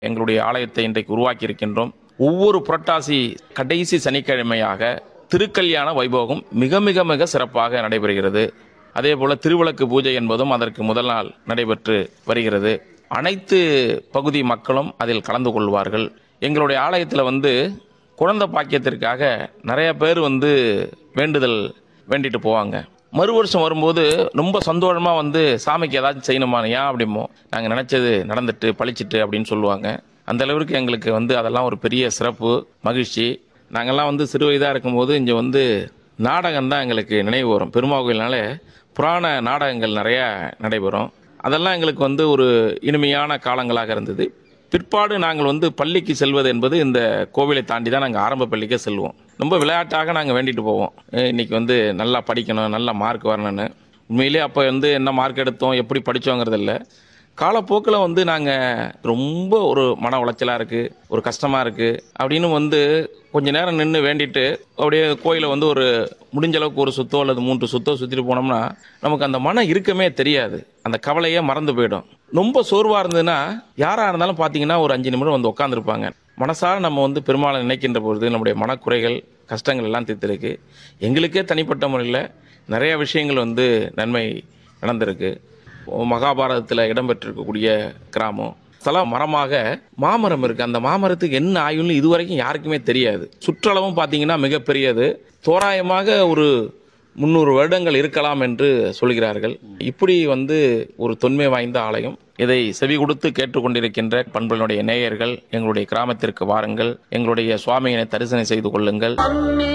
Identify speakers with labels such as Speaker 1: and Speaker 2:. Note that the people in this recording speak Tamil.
Speaker 1: எங்களுடைய ஆலயத்தை இன்றைக்கு உருவாக்கி இருக்கின்றோம் ஒவ்வொரு புரட்டாசி கடைசி சனிக்கிழமையாக திருக்கல்யாண வைபோகம் மிக மிக மிக சிறப்பாக நடைபெறுகிறது அதே போல திருவிளக்கு பூஜை என்பதும் அதற்கு முதல் நாள் நடைபெற்று வருகிறது அனைத்து பகுதி மக்களும் அதில் கலந்து கொள்வார்கள் எங்களுடைய ஆலயத்தில் வந்து குழந்தை பாக்கியத்திற்காக நிறைய பேர் வந்து வேண்டுதல் வேண்டிட்டு போவாங்க மறு வருஷம் வரும்போது ரொம்ப சந்தோஷமாக வந்து சாமிக்கு ஏதாச்சும் செய்யணுமா ஏன் அப்படிமோ நாங்கள் நினச்சது நடந்துட்டு பழிச்சிட்டு அப்படின்னு சொல்லுவாங்க அந்த அளவிற்கு எங்களுக்கு வந்து அதெல்லாம் ஒரு பெரிய சிறப்பு மகிழ்ச்சி நாங்கள்லாம் வந்து சிறு வயதாக இருக்கும்போது இங்கே வந்து நாடகம் தான் எங்களுக்கு நினைவு வரும் பெருமாள் கோயில்னாலே புராண நாடகங்கள் நிறையா நடைபெறும் அதெல்லாம் எங்களுக்கு வந்து ஒரு இனிமையான காலங்களாக இருந்தது பிற்பாடு நாங்கள் வந்து பள்ளிக்கு செல்வது என்பது இந்த கோவிலை தாண்டி தான் நாங்கள் ஆரம்ப பள்ளிக்கே செல்வோம் ரொம்ப விளையாட்டாக நாங்கள் வேண்டிட்டு போவோம் அஹ் இன்னைக்கு வந்து நல்லா படிக்கணும் நல்ல மார்க் வரணும்னு உண்மையிலே அப்போ வந்து என்ன மார்க் எடுத்தோம் எப்படி படித்தோங்கிறது இல்லை காலப்போக்கில் வந்து நாங்கள் ரொம்ப ஒரு மன உளைச்சலாக இருக்குது ஒரு கஷ்டமாக இருக்குது அப்படின்னு வந்து கொஞ்ச நேரம் நின்று வேண்டிட்டு அப்படியே கோயிலை வந்து ஒரு முடிஞ்ச அளவுக்கு ஒரு சுத்தோ அல்லது மூன்று சுத்தோ சுற்றிட்டு போனோம்னா நமக்கு அந்த மன இருக்கமே தெரியாது அந்த கவலையே மறந்து போயிடும் ரொம்ப சோர்வாக இருந்ததுன்னா யாராக இருந்தாலும் பார்த்தீங்கன்னா ஒரு அஞ்சு நிமிடம் வந்து உட்காந்துருப்பாங்க மனசார நம்ம வந்து பெருமாளை நினைக்கின்ற பொழுது நம்முடைய மனக்குறைகள் கஷ்டங்கள் எல்லாம் தீர்த்திருக்கு எங்களுக்கே தனிப்பட்ட முறையில் நிறைய விஷயங்கள் வந்து நன்மை நடந்திருக்கு மகாபாரதத்தில் இடம்பெற்றிருக்கக்கூடிய கிராமம் ஸ்தல மரமாக மாமரம் இருக்கு அந்த மாமரத்துக்கு என்ன ஆயுள்னு இதுவரைக்கும் யாருக்குமே தெரியாது சுற்றளவும் பார்த்தீங்கன்னா மிகப்பெரியது தோராயமாக ஒரு முந்நூறு வருடங்கள் இருக்கலாம் என்று சொல்கிறார்கள் இப்படி வந்து ஒரு தொன்மை வாய்ந்த ஆலயம் இதை செவி கொடுத்து கேட்டுக்கொண்டிருக்கின்ற பண்புகளுடைய நேயர்கள் எங்களுடைய கிராமத்திற்கு வாருங்கள் எங்களுடைய சுவாமியினை தரிசனம் செய்து கொள்ளுங்கள்